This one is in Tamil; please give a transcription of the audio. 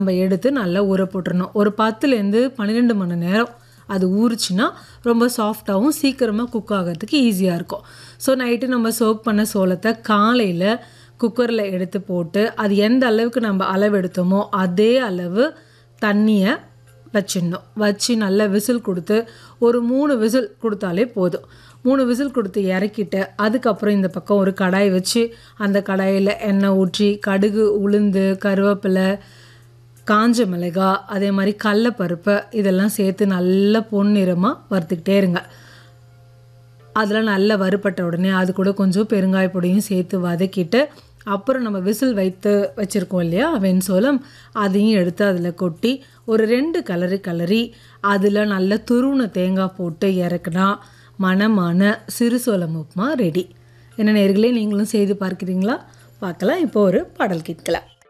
நம்ம எடுத்து நல்லா ஊற போட்டுறணும் ஒரு பத்துலேருந்து பன்னிரெண்டு மணி நேரம் அது ஊறுச்சுன்னா ரொம்ப சாஃப்டாகவும் சீக்கிரமாக குக் ஆகிறதுக்கு ஈஸியாக இருக்கும் ஸோ நைட்டு நம்ம சோக் பண்ண சோளத்தை காலையில் குக்கரில் எடுத்து போட்டு அது எந்த அளவுக்கு நம்ம அளவு எடுத்தோமோ அதே அளவு தண்ணியை வச்சிடணும் வச்சு நல்லா விசில் கொடுத்து ஒரு மூணு விசில் கொடுத்தாலே போதும் மூணு விசில் கொடுத்து இறக்கிட்டு அதுக்கப்புறம் இந்த பக்கம் ஒரு கடாய் வச்சு அந்த கடாயில் எண்ணெய் ஊற்றி கடுகு உளுந்து கருவேப்பிலை காஞ்ச மிளகாய் அதே மாதிரி கடலப்பருப்பு இதெல்லாம் சேர்த்து நல்லா பொன்னிறமாக வறுத்துக்கிட்டே இருங்க அதெல்லாம் நல்லா வறுபட்ட உடனே அது கூட கொஞ்சம் பெருங்காய பொடியும் சேர்த்து வதக்கிட்டு அப்புறம் நம்ம விசில் வைத்து வச்சுருக்கோம் இல்லையா வெண்சோளம் அதையும் எடுத்து அதில் கொட்டி ஒரு ரெண்டு கலரி கலரி அதில் நல்ல துருவன தேங்காய் போட்டு இறக்குனா மணமான சிறுசோளம் உப்புமா ரெடி என்ன நேர்களே நீங்களும் செய்து பார்க்குறீங்களா பார்க்கலாம் இப்போ ஒரு பாடல் கேட்கலாம்